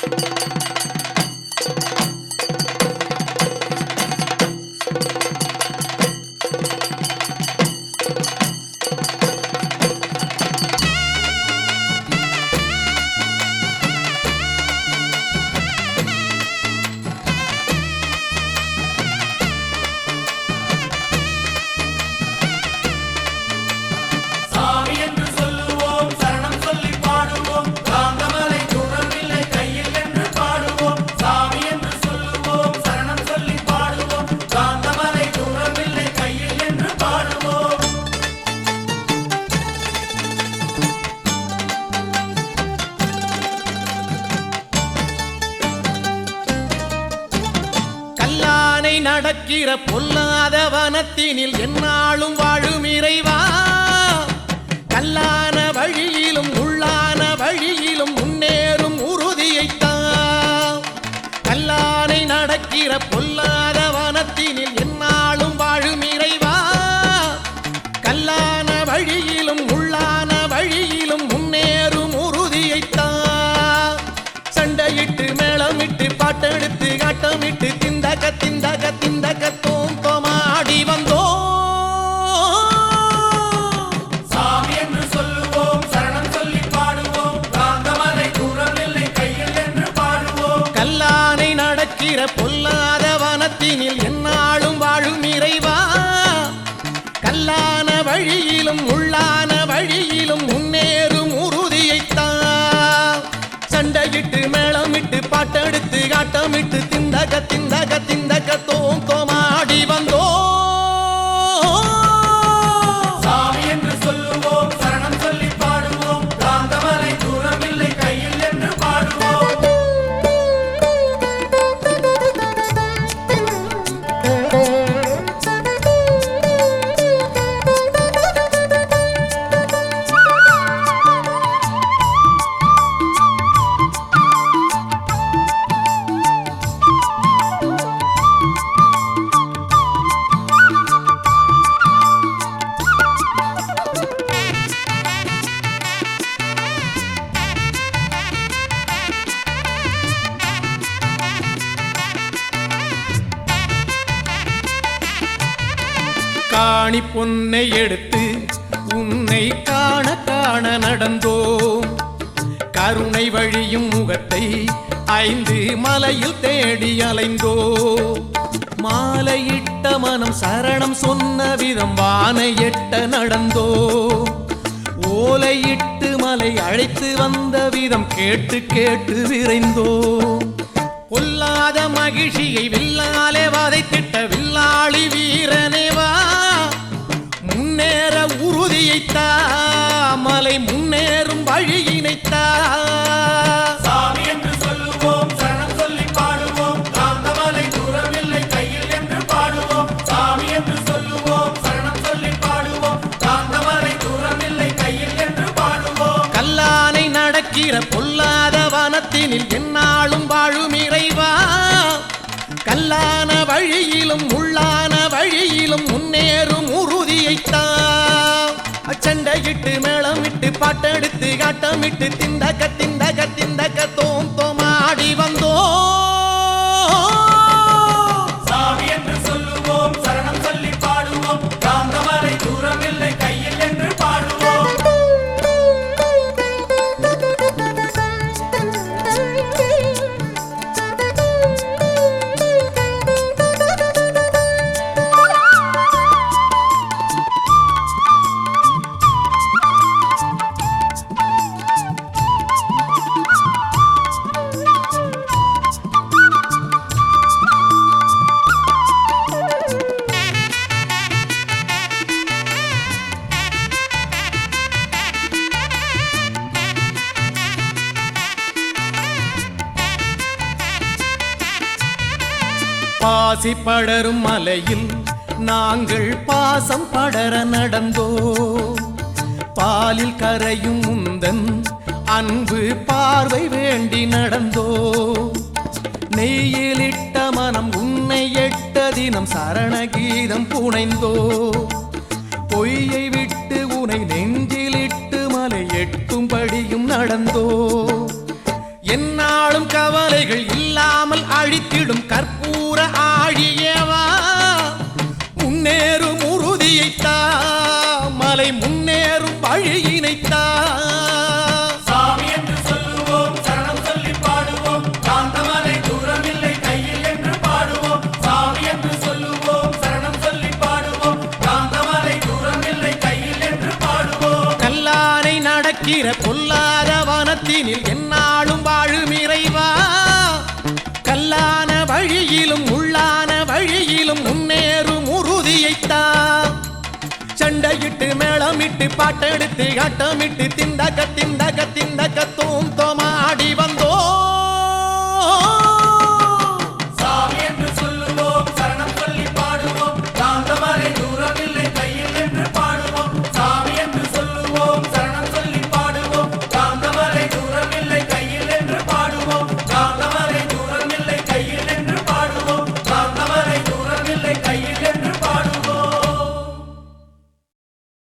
சாமி என்று சொல்லுவோம் சரணம் சொல்லி பாடுவோம் காந்தமலை தூரமில்லை கையில் என்று பாடுவோம் சாமி என்று சொல்லுவோம் சரணம் சொல்லி பாடுவோம் காந்தமலை தூரமில்லை கையில் என்று பாடுவோம் கல்லானை நடக்கிற பொல்லாத வனத்தினில் எந்நாளும் வாழும் இறைவா கல்லான வழியிலும் உள்ளான வழியிலும் முன்னேறும் உறுதியைத்தான் கல்லானை நடக்கிற பொல்லாத வனத்தினில் எந்நாளும் வாழும் இறைவா கல்லான வழியிலும் உள்ளான வழியிலும் முன்னேறும் உறுதியைத்தான் சண்டையிட்டு மேளமிட்டு பாட்டெடுத்து ஆட்டமிட்டு திந்தக திந்தக திந்தக தோம் தோமாடி வந்தோம் சாமி என்று சொல்லுவோம் சரணம் சொல்லி பாடுவோம் காந்தமலை தூரமில்லை கையில் என்று பாடுவோம் கல்லானை நடக்கிற பொல்லாத வனத்தினில் எந்நாளும் வாழும் இறைவா கல்லான வழியிலும் உள்ளான வழியிலும் முன்னேறும் உறுதியைத்தான் சண்டையிட்டு மேளமிட்டு பாட்டெடுத்து ஆட்டமிட்டு திந்தக திந்தக திந்தக தோம் தோமாடி வந்தோம் சாமி என்று சொல்லுவோம் சரணம் சொல்லி பாடுவோம் காந்தமலை தூரமில்லை கையில் என்று பாடுவோம் காணி பொன்னை எடுத்து உன்னை காண காண நடந்தோம் கருணை வழியும் முகத்தை ஐந்து மலையில் தேடி அலைந்தோ மாலையிட்ட மனம் சரணம் சொன்ன விதம் வானை எட்ட நடந்தோ ஓலையிட்டு மலை அழைத்து வந்த விதம் கேட்டு கேட்டு விரைந்தோ கொல்லாத மகிழ்ச்சியை வில்லாலே வதைத்திட்ட வில்லாளி வீரனே வா முன்னேற உறுதியைத்தா மலை முன்னேறும் வழியினைத்தா சாமி என்று சொல்லுவோம் சரணம் சொல்லி பாடுவோம் காந்தமலை தூரமில்லை கையில் என்று பாடுவோம் சாமி என்று சொல்லுவோம் சரணம் சொல்லி பாடுவோம் காந்தமலை தூரமில்லை கையில் என்று பாடுவோம் கல்லானை நடக்கிற பொல்லாத வனத்தினில் எந்நாளும் வாழும் இறைவா கல்லான வழியிலும் உள்ளான வழியிலும் முன்னேறும் உறுதியைத்தா அச்சண்டையிட்டு மேளமிட்டு பாட்டெடுத்து ஆட்டமிட்டு திந்தக திந்தக திந்தக தோம் தோமாடி வந்தோம் சாமி என்று சொல்லுவோம் சரணம் சொல்லி பாடுவோம் காந்தமலை தூரமில்லை கையில் என்று பாடுவோம் பாசி படரும் மலையில் நாங்கள் பாசம் படர நடந்தோ பாலில் கரையும் முந்தன் அன்பு பார்வை வேண்டி நடந்தோ நெய்யிலிட்ட மனம் உன்னை எட்ட தினம் சரணகீதம் புனைந்தோ பொய்யை விட்டு உனை நெஞ்சிலிட்டு மலை எட்டும்படியும் நடந்தோ என்னாலும் கவலைகள் இல்லாமல் அழித்திடும் கற்பூர ஆழியவா முன்னேறும் உறுதியைத்தா மலை முன்னேறும் வழியினைத்தா சாமி என்று சொல்லுவோம் சரணம் சொல்லி பாடுவோம் காந்தமலை தூரமில்லை கையில் என்று பாடுவோம் சாமி என்று சொல்லுவோம் சரணம் சொல்லி பாடுவோம் காந்தமலை தூரமில்லை கையில் என்று பாடுவோம் கல்லானை நடக்கிற பொல்லாத வனத்தினில் என்னாலும் வாழும் இறைவா கல்லான வழியிலும் உள்ளான வழியிலும் முன்னேறும் உறுதியைத்தா சண்டையிட்டு மேளமிட்டு பாட்டெடுத்து ஆட்டமிட்டு திண்டக திண்டக திண்டக தோ